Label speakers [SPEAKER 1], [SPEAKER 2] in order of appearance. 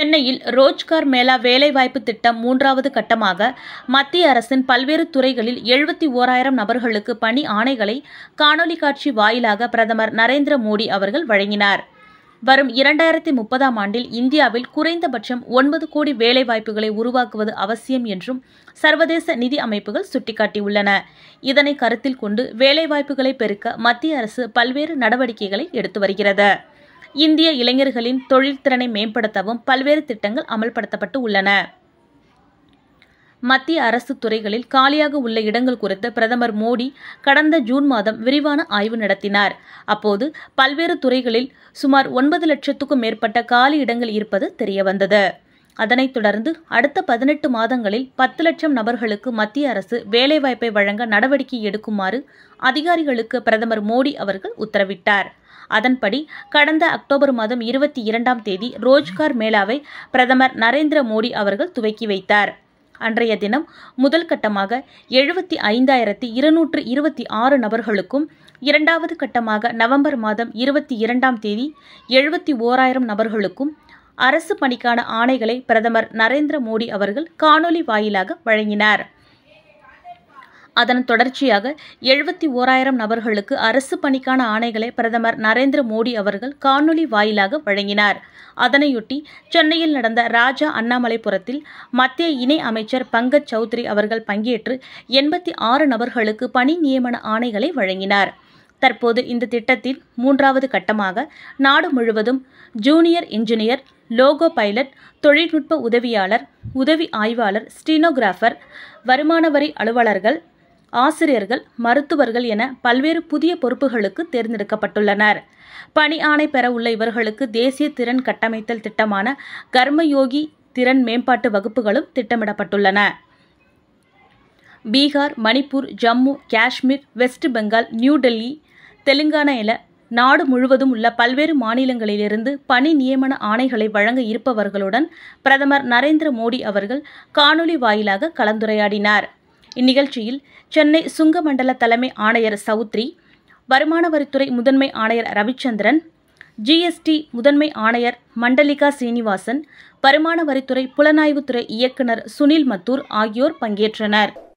[SPEAKER 1] சென்னையில் ரோஜ்கார் மேளா வேலைவாய்ப்பு திட்டம் மூன்றாவது கட்டமாக மத்திய அரசின் பல்வேறு துறைகளில் எழுபத்தி ஓராயிரம் நபர்களுக்கு பணி ஆணைகளை காணொலி காட்சி வாயிலாக பிரதமர் நரேந்திர மோடி அவர்கள் வழங்கினார் வரும் இரண்டாயிரத்தி முப்பதாம் ஆண்டில் இந்தியாவில் குறைந்தபட்சம் ஒன்பது கோடி வேலைவாய்ப்புகளை உருவாக்குவது அவசியம் என்றும் சர்வதேச நிதி அமைப்புகள் சுட்டிக்காட்டியுள்ளன இதனை கருத்தில் கொண்டு வேலைவாய்ப்புகளை பெருக்க மத்திய அரசு பல்வேறு நடவடிக்கைகளை எடுத்து வருகிறது இந்திய இளைஞர்களின் தொழில்திறனை மேம்படுத்தவும் பல்வேறு திட்டங்கள் அமல்படுத்தப்பட்டு உள்ளன மத்திய அரசு துறைகளில் காலியாக உள்ள இடங்கள் குறித்து பிரதமர் மோடி கடந்த ஜூன் மாதம் விரிவான ஆய்வு நடத்தினார் அப்போது பல்வேறு துறைகளில் சுமார் ஒன்பது லட்சத்துக்கும் மேற்பட்ட காலி இடங்கள் இருப்பது தெரியவந்தது அதனைத் தொடர்ந்து அடுத்த பதினெட்டு மாதங்களில் பத்து லட்சம் நபர்களுக்கு மத்திய அரசு வேலைவாய்ப்பை வழங்க நடவடிக்கை எடுக்குமாறு அதிகாரிகளுக்கு பிரதமர் மோடி அவர்கள் உத்தரவிட்டார் அதன்படி கடந்த அக்டோபர் மாதம் இருபத்தி இரண்டாம் தேதி ரோஜ்கார் மேளாவை பிரதமர் நரேந்திர மோடி அவர்கள் துவக்கி வைத்தார் அன்றைய தினம் முதல் கட்டமாக எழுபத்தி ஐந்தாயிரத்தி இருநூற்று இருபத்தி ஆறு நபர்களுக்கும் இரண்டாவது கட்டமாக நவம்பர் மாதம் இருபத்தி இரண்டாம் தேதி எழுபத்தி ஓராயிரம் நபர்களுக்கும் அரசு பணிக்கான ஆணைகளை பிரதமர் நரேந்திர மோடி அவர்கள் காணொலி வாயிலாக வழங்கினார் அதன் தொடர்ச்சியாக எழுபத்தி ஓராயிரம் நபர்களுக்கு அரசு பணிக்கான ஆணைகளை பிரதமர் நரேந்திர மோடி அவர்கள் காணொலி வாயிலாக வழங்கினார் அதனையொட்டி சென்னையில் நடந்த ராஜா அண்ணாமலைபுரத்தில் மத்திய இணை அமைச்சர் பங்கஜ் சௌத்ரி அவர்கள் பங்கேற்று எண்பத்தி ஆறு நபர்களுக்கு பணி நியமன ஆணைகளை வழங்கினார் தற்போது இந்த திட்டத்தின் மூன்றாவது கட்டமாக நாடு முழுவதும் ஜூனியர் இன்ஜினியர் லோகோ பைலட் தொழில்நுட்ப உதவியாளர் உதவி ஆய்வாளர் ஸ்டீனோகிராஃபர் வருமான வரி அலுவலர்கள் ஆசிரியர்கள் மருத்துவர்கள் என பல்வேறு புதிய பொறுப்புகளுக்கு தேர்ந்தெடுக்கப்பட்டுள்ளனர் பணி ஆணை பெற உள்ள இவர்களுக்கு தேசிய திறன் கட்டமைத்தல் திட்டமான கர்மயோகி திறன் மேம்பாட்டு வகுப்புகளும் திட்டமிடப்பட்டுள்ளன பீகார் மணிப்பூர் ஜம்மு காஷ்மீர் வெஸ்ட் பெங்கால் நியூ டெல்லி தெலுங்கானா என நாடு முழுவதும் உள்ள பல்வேறு மாநிலங்களிலிருந்து பணி நியமன ஆணைகளை வழங்க இருப்பவர்களுடன் பிரதமர் நரேந்திர மோடி அவர்கள் காணொலி வாயிலாக கலந்துரையாடினார் இந்நிகழ்ச்சியில் சென்னை சுங்கமண்டல தலைமை ஆணையர் சௌத்ரி வருமான வரித்துறை முதன்மை ஆணையர் ரவிச்சந்திரன் ஜிஎஸ்டி முதன்மை ஆணையர் மண்டலிகா சீனிவாசன் வருமான வரித்துறை புலனாய்வுத்துறை இயக்குநர் சுனில் மத்தூர் ஆகியோர் பங்கேற்றனர்